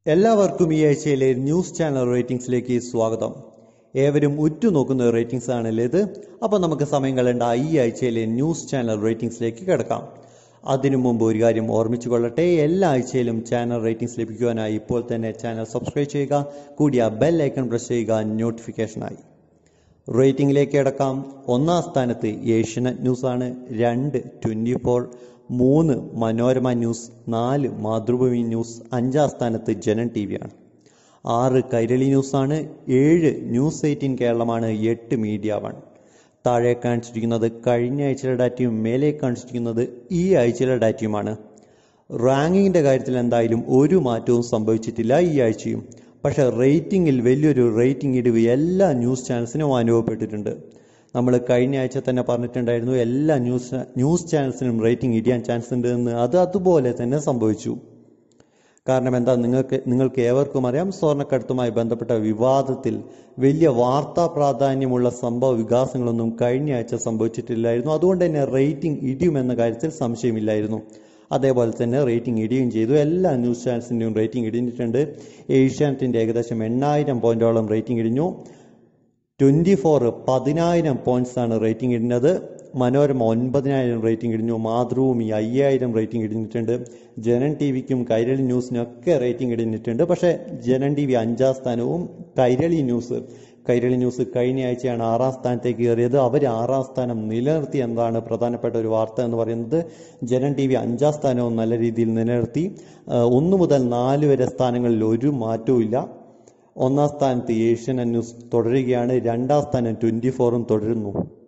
എല്ലാവർക്കും ഈ ആഴ്ചയിലെ ന്യൂസ് ചാനൽ റേറ്റിംഗ്സിലേക്ക് സ്വാഗതം ഏവരും ഉറ്റുനോക്കുന്ന റേറ്റിംഗ്സ് ആണല്ലേ ഇത് അപ്പോൾ നമുക്ക് സമയം കളയേണ്ട ഈ ആഴ്ചയിലെ ന്യൂസ് ചാനൽ റേറ്റിംഗ്സിലേക്ക് കിടക്കാം അതിനു മുമ്പ് ഒരു കാര്യം ഓർമ്മിച്ചു കൊള്ളട്ടെ എല്ലാ ആഴ്ചയിലും ചാനൽ റേറ്റിംഗ്സ് ലഭിക്കുവാനായി ഇപ്പോൾ തന്നെ ചാനൽ സബ്സ്ക്രൈബ് ചെയ്യുക കൂടിയ ബെൽ ഐക്കൺ പ്രസ് ചെയ്യുക നോട്ടിഫിക്കേഷനായി റേറ്റിംഗിലേക്ക് കിടക്കാം ഒന്നാം സ്ഥാനത്ത് ഏഷ്യനെറ്റ് ന്യൂസാണ് രണ്ട് ട്വൻറ്റി ഫോർ മൂന്ന് മനോരമ ന്യൂസ് നാല് മാതൃഭൂമി ന്യൂസ് അഞ്ചാം സ്ഥാനത്ത് ജനൻ ടി വിയാണ് ആറ് കൈരളി ന്യൂസാണ് ഏഴ് ന്യൂസ് എയ്റ്റീൻ കേരളമാണ് എട്ട് മീഡിയ വൺ താഴെ കാണിച്ചിരിക്കുന്നത് കഴിഞ്ഞ ആഴ്ചയിലെ ഡാറ്റയും മേലെ കാണിച്ചിരിക്കുന്നത് ഈ ആഴ്ചയിലെ ഡാറ്റയുമാണ് റാങ്കിങ്ങിൻ്റെ കാര്യത്തിൽ എന്തായാലും ഒരു മാറ്റവും സംഭവിച്ചിട്ടില്ല ഈ ആഴ്ചയും പക്ഷേ റേറ്റിംഗിൽ വലിയൊരു റേറ്റിംഗ് ഇടിവ് എല്ലാ ന്യൂസ് ചാനൽസിനും അനുഭവപ്പെട്ടിട്ടുണ്ട് നമ്മൾ കഴിഞ്ഞ ആഴ്ച തന്നെ പറഞ്ഞിട്ടുണ്ടായിരുന്നു എല്ലാ ന്യൂസ് ന്യൂസ് ചാനൽസിനും റേറ്റിംഗ് ഇടിയാൻ ചാൻസ് ഉണ്ട് എന്ന് അത് അതുപോലെ തന്നെ സംഭവിച്ചു കാരണം എന്താ നിങ്ങൾക്ക് നിങ്ങൾക്ക് ഏവർക്കും അറിയാം സ്വർണ്ണക്കടത്തുമായി ബന്ധപ്പെട്ട വിവാദത്തിൽ വലിയ വാർത്താ പ്രാധാന്യമുള്ള സംഭവ വികാസങ്ങളൊന്നും കഴിഞ്ഞ ആഴ്ച സംഭവിച്ചിട്ടില്ലായിരുന്നു അതുകൊണ്ട് തന്നെ റേറ്റിംഗ് ഇടിയുമെന്ന കാര്യത്തിൽ സംശയമില്ലായിരുന്നു അതേപോലെ തന്നെ റേറ്റിംഗ് ഇടിയും ചെയ്തു എല്ലാ ന്യൂസ് ചാനൽസിൻ്റെയും റേറ്റിംഗ് ഇടിഞ്ഞിട്ടുണ്ട് ഏഷ്യാനെറ്റിൻ്റെ ഏകദേശം എണ്ണായിരം പോയിന്റോളം റേറ്റിംഗ് ഇടിഞ്ഞു ട്വൻറ്റി ഫോർ പതിനായിരം പോയിന്റ്സ് ആണ് റേറ്റിംഗ് ഇടുന്നത് മനോരമ ഒൻപതിനായിരം റേറ്റിംഗ് ഇടിഞ്ഞു മാതൃഭൂമി അയ്യായിരം റേറ്റിംഗ് ഇടിഞ്ഞിട്ടുണ്ട് ജനൻ ടി വിക്കും കൈരളി ന്യൂസിനൊക്കെ റേറ്റിംഗ് ഇടിഞ്ഞിട്ടുണ്ട് പക്ഷേ ജനൻ ടി വി അഞ്ചാം സ്ഥാനവും കൈരളി ന്യൂസ് കൈരളി ന്യൂസ് കഴിഞ്ഞ ആഴ്ചയാണ് ആറാം സ്ഥാനത്തേക്ക് കയറിയത് അവർ ആറാം സ്ഥാനം നിലനിർത്തി എന്നതാണ് പ്രധാനപ്പെട്ട ഒരു വാർത്ത എന്ന് പറയുന്നത് ജനൻ ടി വി അഞ്ചാം സ്ഥാനവും നല്ല രീതിയിൽ നിലനിർത്തി ഒന്ന് മുതൽ നാല് വരെ സ്ഥാനങ്ങളിൽ ഒരു മാറ്റവും ഇല്ല ഒന്നാം സ്ഥാനത്ത് ഏഷ്യൻ ന്യൂസ് തുടരുകയാണ് രണ്ടാം സ്ഥാനം ട്വൻറ്റി ഫോറും തുടരുന്നു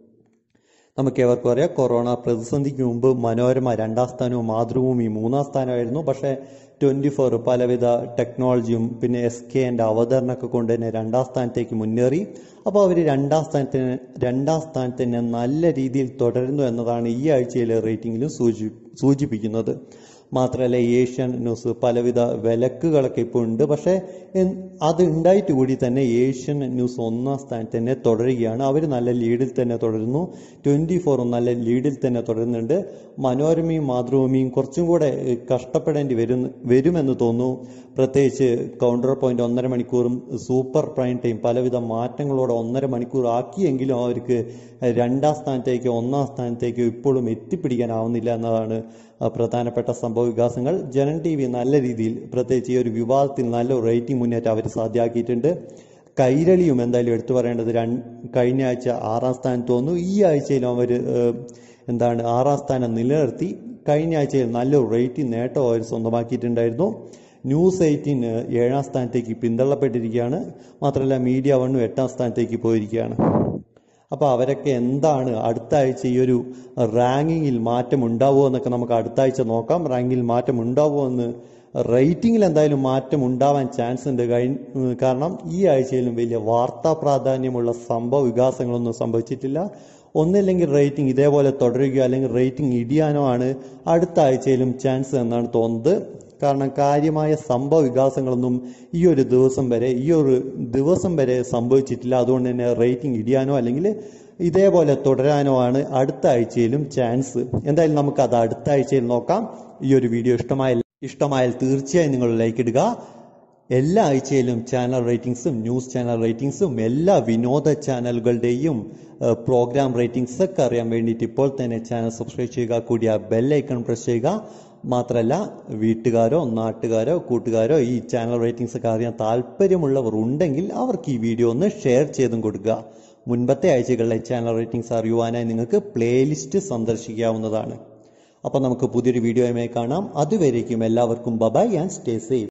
നമുക്ക് ഏവർക്കും അറിയാം കൊറോണ പ്രതിസന്ധിക്ക് മുമ്പ് മനോരമ രണ്ടാം സ്ഥാനവും മാതൃഭൂമി മൂന്നാം സ്ഥാനമായിരുന്നു പക്ഷേ ട്വൻറ്റി ഫോർ പലവിധ ടെക്നോളജിയും പിന്നെ എസ് കെൻ്റെ അവതരണമൊക്കെ കൊണ്ട് തന്നെ രണ്ടാം സ്ഥാനത്തേക്ക് മുന്നേറി അപ്പോൾ അവർ രണ്ടാം സ്ഥാനത്തിന് രണ്ടാം സ്ഥാനത്ത് തന്നെ നല്ല രീതിയിൽ തുടരുന്നു എന്നതാണ് ഈ ആഴ്ചയിലെ റേറ്റിംഗിലും സൂചി സൂചിപ്പിക്കുന്നത് മാത്രമല്ല ഏഷ്യൻ ന്യൂസ് പലവിധ വിലക്കുകളൊക്കെ ഇപ്പോൾ ഉണ്ട് പക്ഷേ അത് ഉണ്ടായിട്ട് കൂടി തന്നെ ഏഷ്യൻ ന്യൂസ് ഒന്നാം സ്ഥാനത്ത് തന്നെ തുടരുകയാണ് അവർ നല്ല ലീഡിൽ തന്നെ തുടരുന്നു ട്വൻറ്റി ഫോറും നല്ല ലീഡിൽ തന്നെ തുടരുന്നുണ്ട് മനോരമയും മാതൃഭൂമിയും കുറച്ചും കൂടെ കഷ്ടപ്പെടേണ്ടി വരും വരുമെന്ന് തോന്നുന്നു പ്രത്യേകിച്ച് കൗണ്ടർ പോയിന്റ് ഒന്നര മണിക്കൂറും സൂപ്പർ പ്രൈം ടൈം പലവിധ മാറ്റങ്ങളോടെ ഒന്നര മണിക്കൂർ ആക്കിയെങ്കിലും അവർക്ക് രണ്ടാം സ്ഥാനത്തേക്കോ ഒന്നാം സ്ഥാനത്തേക്കോ ഇപ്പോഴും എത്തിപ്പിടിക്കാനാവുന്നില്ല എന്നതാണ് പ്രധാനപ്പെട്ട സംഭവ വികാസങ്ങൾ ജനൻ ടി വി നല്ല രീതിയിൽ പ്രത്യേകിച്ച് ഈ ഒരു വിവാദത്തിൽ നല്ല റേറ്റിംഗ് മുന്നേറ്റം അവർ സാധ്യമാക്കിയിട്ടുണ്ട് കൈരളിയും എന്തായാലും എടുത്തു പറയേണ്ടത് കഴിഞ്ഞ ആഴ്ച ആറാം സ്ഥാനത്ത് തോന്നുന്നു ഈ ആഴ്ചയിലും അവർ എന്താണ് ആറാം സ്ഥാനം നിലനിർത്തി കഴിഞ്ഞ ആഴ്ചയിൽ നല്ലൊരു റേറ്റിംഗ് നേട്ടം അവർ സ്വന്തമാക്കിയിട്ടുണ്ടായിരുന്നു ന്യൂസ് എയ്റ്റീൻ ഏഴാം സ്ഥാനത്തേക്ക് പിന്തള്ളപ്പെട്ടിരിക്കുകയാണ് മാത്രമല്ല മീഡിയ വണ്ണും എട്ടാം സ്ഥാനത്തേക്ക് പോയിരിക്കുകയാണ് അപ്പോൾ അവരൊക്കെ എന്താണ് അടുത്ത ആഴ്ച ഈ ഒരു റാങ്കിങ്ങിൽ മാറ്റം ഉണ്ടാവുമോ എന്നൊക്കെ നമുക്ക് അടുത്ത ആഴ്ച നോക്കാം റാങ്കിങ്ങിൽ മാറ്റം ഉണ്ടാവുമോ എന്ന് റേറ്റിംഗിൽ എന്തായാലും മാറ്റം ഉണ്ടാവാൻ ചാൻസ് ഉണ്ട് കഴിഞ്ഞ കാരണം ഈ ആഴ്ചയിലും വലിയ വാർത്താ പ്രാധാന്യമുള്ള സംഭവ വികാസങ്ങളൊന്നും സംഭവിച്ചിട്ടില്ല ഒന്നില്ലെങ്കിൽ റേറ്റിംഗ് ഇതേപോലെ തുടരുകയോ അല്ലെങ്കിൽ റേറ്റിംഗ് ഇടിയാനോ ആണ് അടുത്ത ആഴ്ചയിലും ചാൻസ് എന്നാണ് തോന്നുന്നത് കാരണം കാര്യമായ സംഭവ വികാസങ്ങളൊന്നും ഈ ഒരു ദിവസം വരെ ഈ ഒരു ദിവസം വരെ സംഭവിച്ചിട്ടില്ല അതുകൊണ്ട് തന്നെ റേറ്റിംഗ് ഇടിയാനോ അല്ലെങ്കിൽ ഇതേപോലെ തുടരാനോ ആണ് അടുത്ത ആഴ്ചയിലും ചാൻസ് എന്തായാലും നമുക്ക് അത് അടുത്ത ആഴ്ചയിൽ നോക്കാം ഈ ഒരു വീഡിയോ ഇഷ്ടമായ ഇഷ്ടമായാൽ തീർച്ചയായും നിങ്ങൾ ലൈക്ക് ഇടുക എല്ലാ ആഴ്ചയിലും ചാനൽ റേറ്റിംഗ്സും ന്യൂസ് ചാനൽ റേറ്റിംഗ്സും എല്ലാ വിനോദ ചാനലുകളുടെയും പ്രോഗ്രാം റേറ്റിംഗ്സ് ഒക്കെ അറിയാൻ വേണ്ടിയിട്ട് ഇപ്പോൾ തന്നെ ചാനൽ സബ്സ്ക്രൈബ് ചെയ്യുക കൂടിയ ബെൽ ഐക്കൺ പ്രസ് ചെയ്യുക മാത്രമല്ല വീട്ടുകാരോ നാട്ടുകാരോ കൂട്ടുകാരോ ഈ ചാനൽ റേറ്റിംഗ്സ് ഒക്കെ അറിയാൻ താല്പര്യമുള്ളവർ ഉണ്ടെങ്കിൽ അവർക്ക് ഈ വീഡിയോ ഒന്ന് ഷെയർ ചെയ്തും കൊടുക്കുക മുൻപത്തെ ആഴ്ചകളിലെ ചാനൽ റേറ്റിംഗ്സ് അറിയുവാനായി നിങ്ങൾക്ക് പ്ലേലിസ്റ്റ് സന്ദർശിക്കാവുന്നതാണ് അപ്പോൾ നമുക്ക് പുതിയൊരു വീഡിയോയുമായി കാണാം അതുവരേക്കും എല്ലാവർക്കും ബബായ് ആൻഡ് സ്റ്റേ സേഫ്